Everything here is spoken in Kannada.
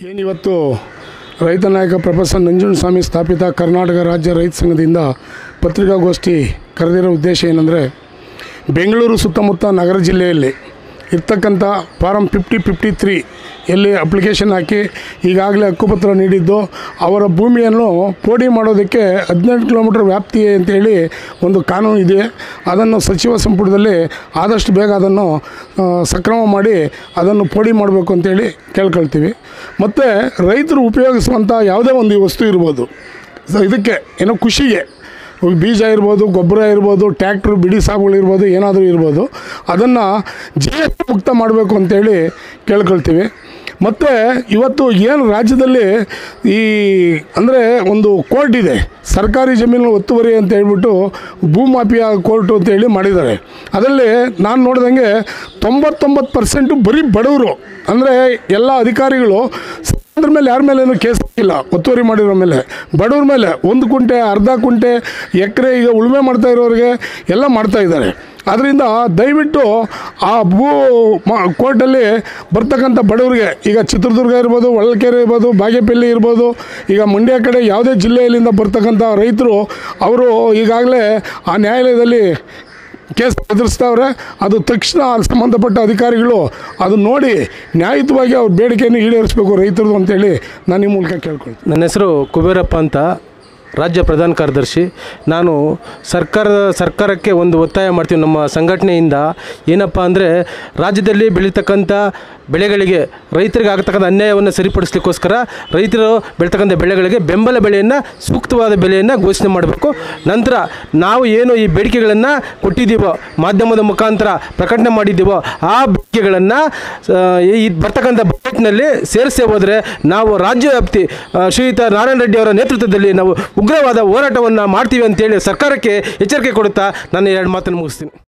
ಏನಿವತ್ತು ರೈತ ನಾಯಕ ಪ್ರೊಫೆಸರ್ ನಂಜುಂಡಸ್ವಾಮಿ ಸ್ಥಾಪಿತ ಕರ್ನಾಟಕ ರಾಜ್ಯ ರೈತ ಸಂಘದಿಂದ ಪತ್ರಿಕಾಗೋಷ್ಠಿ ಕರೆದಿರೋ ಉದ್ದೇಶ ಏನಂದರೆ ಬೆಂಗಳೂರು ಸುತ್ತಮುತ್ತ ನಗರ ಜಿಲ್ಲೆಯಲ್ಲಿ ಇರ್ತಕ್ಕಂಥ ಫಾರಮ್ ಫಿಫ್ಟಿ ಫಿಫ್ಟಿ ತ್ರೀ ಎಲ್ಲಿ ಅಪ್ಲಿಕೇಶನ್ ಹಾಕಿ ಈಗಾಗಲೇ ಹಕ್ಕುಪತ್ರ ನೀಡಿದ್ದು ಅವರ ಭೂಮಿಯನ್ನು ಪೋಡಿ ಮಾಡೋದಕ್ಕೆ ಹದಿನೆಂಟು ಕಿಲೋಮೀಟ್ರ್ ವ್ಯಾಪ್ತಿ ಅಂತೇಳಿ ಒಂದು ಕಾನೂನು ಇದೆ ಅದನ್ನು ಸಚಿವ ಸಂಪುಟದಲ್ಲಿ ಆದಷ್ಟು ಬೇಗ ಅದನ್ನು ಆ, ಸಕ್ರಮ ಮಾಡಿ ಅದನ್ನು ಪೋಡಿ ಮಾಡಬೇಕು ಅಂತೇಳಿ ಕೇಳ್ಕೊಳ್ತೀವಿ ಮತ್ತು ರೈತರು ಉಪಯೋಗಿಸುವಂಥ ಯಾವುದೇ ಒಂದು ವಸ್ತು ಇರ್ಬೋದು ಸೊ ಇದಕ್ಕೆ ಏನೋ ಖುಷಿಗೆ ಬೀಜ ಇರ್ಬೋದು ಗೊಬ್ಬರ ಇರ್ಬೋದು ಟ್ಯಾಕ್ಟ್ರು ಬಿಡಿ ಸಾಗುಗಳು ಇರ್ಬೋದು ಏನಾದರೂ ಇರ್ಬೋದು ಅದನ್ನು ಜಿ ಎಸ್ ಟಿ ಮುಕ್ತ ಮಾಡಬೇಕು ಅಂತೇಳಿ ಕೇಳ್ಕೊಳ್ತೀವಿ ಮತ್ತು ಇವತ್ತು ಏನು ರಾಜ್ಯದಲ್ಲಿ ಈ ಅಂದರೆ ಒಂದು ಕೋರ್ಟ್ ಇದೆ ಸರ್ಕಾರಿ ಜಮೀನು ಒತ್ತುವರಿ ಅಂತ ಹೇಳ್ಬಿಟ್ಟು ಭೂಮಾಫಿಯಾ ಕೋರ್ಟು ಅಂತೇಳಿ ಮಾಡಿದ್ದಾರೆ ಅದರಲ್ಲಿ ನಾನು ನೋಡ್ದಂಗೆ ತೊಂಬತ್ತೊಂಬತ್ತು ಪರ್ಸೆಂಟು ಬರೀ ಬಡವರು ಅಂದರೆ ಎಲ್ಲ ಅಧಿಕಾರಿಗಳು ಅದ್ರ ಮೇಲೆ ಯಾರ ಮೇಲೇನು ಕೇಸ್ ಇಲ್ಲ ಒತ್ತುವರಿ ಮಾಡಿರೋ ಮೇಲೆ ಬಡವ್ರ ಮೇಲೆ ಒಂದು ಕುಂಟೆ ಅರ್ಧ ಕುಂಟೆ ಎಕರೆ ಈಗ ಉಳುಮೆ ಮಾಡ್ತಾ ಇರೋರಿಗೆ ಎಲ್ಲ ಮಾಡ್ತಾ ಇದ್ದಾರೆ ಅದರಿಂದ ದಯವಿಟ್ಟು ಆ ಭೂ ಮ ಕೋರ್ಟಲ್ಲಿ ಬರ್ತಕ್ಕಂಥ ಬಡವರಿಗೆ ಈಗ ಚಿತ್ರದುರ್ಗ ಇರ್ಬೋದು ಹೊಳಲ್ಕೆರೆ ಇರ್ಬೋದು ಬಾಗೇಪಲ್ಲಿ ಇರ್ಬೋದು ಈಗ ಮಂಡ್ಯ ಕಡೆ ಯಾವುದೇ ಜಿಲ್ಲೆಯಲ್ಲಿಂದ ಬರ್ತಕ್ಕಂಥ ರೈತರು ಅವರು ಈಗಾಗಲೇ ಆ ನ್ಯಾಯಾಲಯದಲ್ಲಿ ಕೇಸ್ ಎದುರಿಸ್ತಾವ್ರೆ ಅದು ತಕ್ಷಣ ಅಲ್ಲಿ ಸಂಬಂಧಪಟ್ಟ ಅಧಿಕಾರಿಗಳು ಅದು ನೋಡಿ ನ್ಯಾಯಯುತವಾಗಿ ಅವ್ರ ಬೇಡಿಕೆಯನ್ನು ಈಡೇರಿಸಬೇಕು ರೈತರದು ಅಂತೇಳಿ ನಾನು ಈ ಮೂಲಕ ಕೇಳ್ಕೊಳ್ತೀನಿ ನನ್ನ ಹೆಸರು ಕುಬೇರಪ್ಪ ಅಂತ ರಾಜ್ಯ ಪ್ರಧಾನ ಕಾರ್ಯದರ್ಶಿ ನಾನು ಸರ್ಕಾರದ ಸರ್ಕಾರಕ್ಕೆ ಒಂದು ಒತ್ತಾಯ ಮಾಡ್ತೀವಿ ನಮ್ಮ ಸಂಘಟನೆಯಿಂದ ಏನಪ್ಪ ಅಂದರೆ ರಾಜ್ಯದಲ್ಲಿ ಬೆಳೀತಕ್ಕಂಥ ಬೆಳೆಗಳಿಗೆ ರೈತರಿಗೆ ಆಗತಕ್ಕಂಥ ಅನ್ಯಾಯವನ್ನು ಸರಿಪಡಿಸ್ಲಿಕ್ಕೋಸ್ಕರ ರೈತರು ಬೆಳೀತಕ್ಕಂಥ ಬೆಳೆಗಳಿಗೆ ಬೆಂಬಲ ಬೆಲೆಯನ್ನು ಸೂಕ್ತವಾದ ಬೆಲೆಯನ್ನು ಘೋಷಣೆ ಮಾಡಬೇಕು ನಂತರ ನಾವು ಏನು ಈ ಬೇಡಿಕೆಗಳನ್ನು ಕೊಟ್ಟಿದ್ದೀವೋ ಮಾಧ್ಯಮದ ಮುಖಾಂತರ ಪ್ರಕಟಣೆ ಮಾಡಿದ್ದೀವೋ ಆ ಬೇಡಿಕೆಗಳನ್ನು ಈ ಬರ್ತಕ್ಕಂಥ ಬಜೆಟ್ನಲ್ಲಿ ಸೇರಿಸೇ ಹೋದರೆ ನಾವು ರಾಜ್ಯ ವ್ಯಾಪ್ತಿ ಆ, ಶ್ರೀಯುತ ನಾರಾಯಣ ರೆಡ್ಡಿ ಅವರ ನೇತೃತ್ವದಲ್ಲಿ ನಾವು ಉಗ್ರವಾದ ಹೋರಾಟವನ್ನು ಮಾಡ್ತೀವಿ ಅಂತೇಳಿ ಸರ್ಕಾರಕ್ಕೆ ಎಚ್ಚರಿಕೆ ಕೊಡುತ್ತಾ ನಾನು ಎರಡು ಮಾತನ್ನು ಮುಗಿಸ್ತೀನಿ